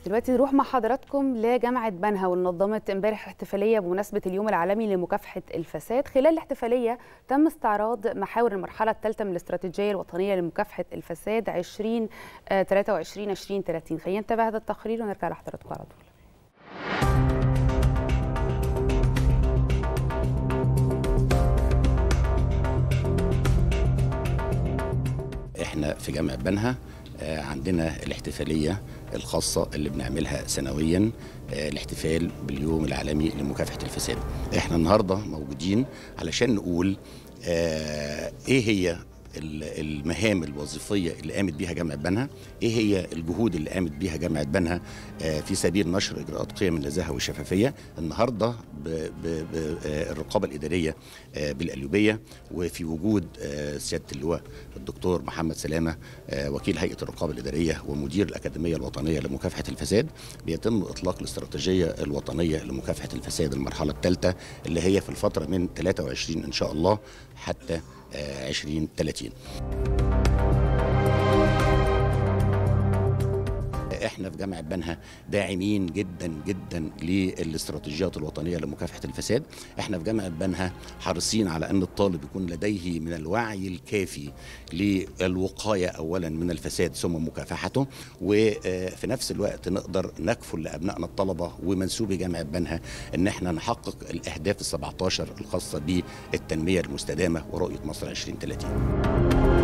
دلوقتي نروح مع حضراتكم لجامعة بنها ونظمت امبارح احتفالية بمناسبة اليوم العالمي لمكافحة الفساد خلال الاحتفالية تم استعراض محاور المرحلة الثالثة من الاستراتيجية الوطنية لمكافحة الفساد 2023 2030 خلينا نتابع هذا التقرير ونرجع لحضراتكم على طول احنا في جامعة بنها عندنا الاحتفالية الخاصة اللي بنعملها سنويا الاحتفال باليوم العالمي لمكافحة الفساد احنا النهاردة موجودين علشان نقول ايه هي المهام الوظيفيه اللي قامت بيها جامعه بنها ايه هي الجهود اللي قامت بيها جامعه بنها في سبيل نشر اجراءات قيم النزاهه والشفافيه النهارده بالرقابه الاداريه بالقليوبيه وفي وجود سياده اللواء الدكتور محمد سلامه وكيل هيئه الرقابه الاداريه ومدير الاكاديميه الوطنيه لمكافحه الفساد بيتم اطلاق الاستراتيجيه الوطنيه لمكافحه الفساد المرحله الثالثه اللي هي في الفتره من 23 ان شاء الله حتى 2030 احنا في جامعه بنها داعمين جدا جدا للاستراتيجيات الوطنيه لمكافحه الفساد احنا في جامعه بنها حريصين على ان الطالب يكون لديه من الوعي الكافي للوقايه اولا من الفساد ثم مكافحته وفي نفس الوقت نقدر نكفل لابنائنا الطلبه ومنسوبي جامعه بنها ان احنا نحقق الاهداف ال 17 الخاصه بالتنميه المستدامه ورؤيه مصر 2030